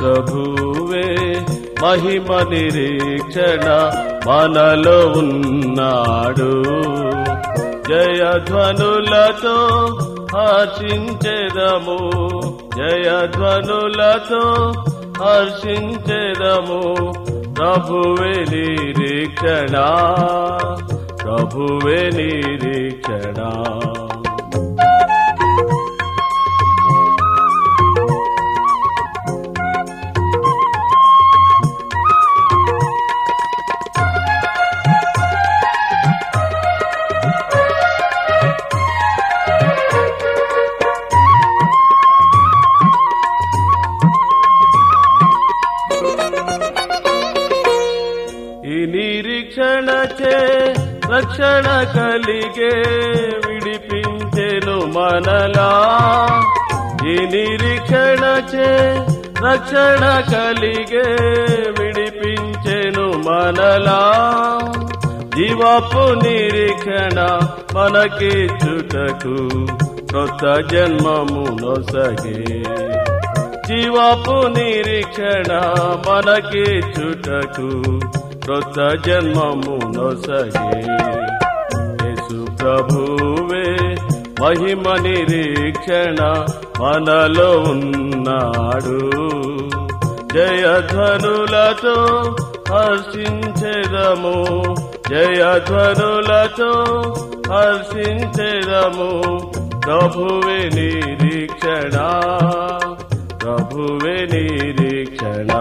ప్రభువే మహిమ నిరీక్షణ మనలో ఉన్నాడు జయధ్వనులతో హర్షించెదము జయధ్వనులతో హర్షించెదము ప్రభువే నిరీక్షణ ప్రభువే నిరీక్షణ ఈ నిరీక్షణచే రక్షణ కలిగే విడిపించెను మనలా ఈ నిరీక్షణచే రక్షణ కలిగే విడిపించెను మనలా జీవపు నిరీక్షణ మనకి చుటకు కొత్త జన్మము నొసగే జీవపు నిరీక్షణ మనకి చుటకు కొత్త జన్మము నొసగే యేసు ప్రభువే మహిమ నిరీక్షణ మనలో ఉన్నాడు జయధ్వనులతో హర్షించెదము జయధ్వనులతో హర్షించెదము ప్రభువే నిరీక్షణ ప్రభువే నిరీక్షణ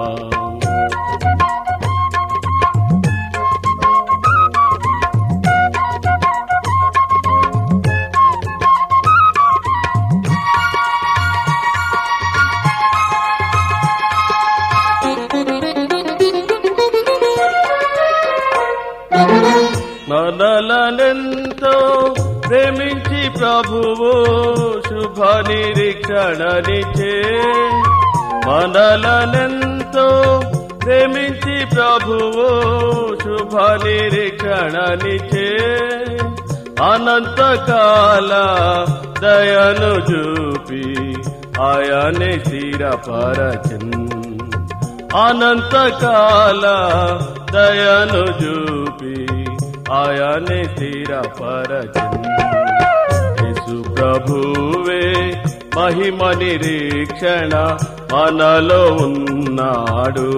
మనలనెంతో ప్రేమించి ప్రభువు శుభ నిరీక్షణనిచే మనలనెంతో ప్రేమించి ప్రభువు శుభ నిరీక్షణనిచే అనంతకాల దయను చూపి ఆయనే స్థిరపరచన్ అనంతకాల దయను చూపి ఆయనే స్థిరపరచన్ యేసు ప్రభువే మహిమ నిరీక్షణ మనలో ఉన్నాడు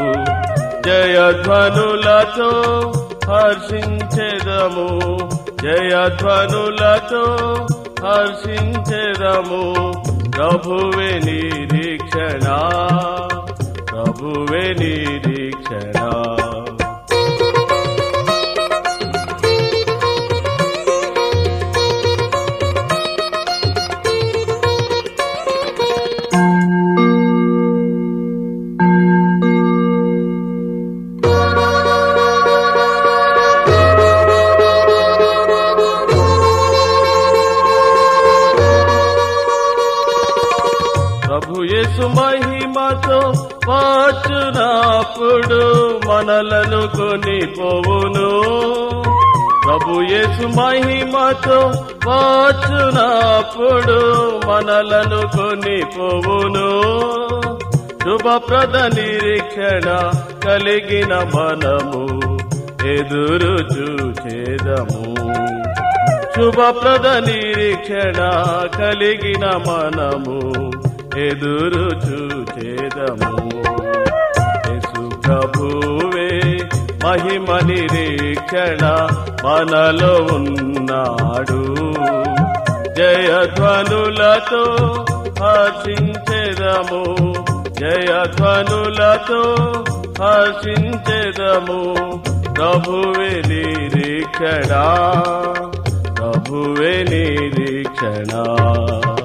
జయధ్వనులతో హర్షించెదము జయధ్వనులతో హర్షించెదము ప్రభువే నిరీక్షణ ప్రభువే నిరీక్షణ ప్రభు యేసు మహిమతో వచ్చునప్పుడు మనలను కొని పోవును ప్రభు యేసు మహిమతో వచ్చునప్పుడు మనలను కొని పోవును శుభప్రద నిరీక్షణ కలిగిన మనము ఎదురు చూచేదము శుభప్రద నిరీక్షణ కలిగిన మనము ఎదురు చూచేదము యేసు ప్రభువే మహిమ నిరీక్షణ మనలో ఉన్నాడు జయధ్వనులతో హర్షించెదము జయధ్వనులతో హర్షించెదము ప్రభువే నిరీక్షణ ప్రభువే నిరీక్షణ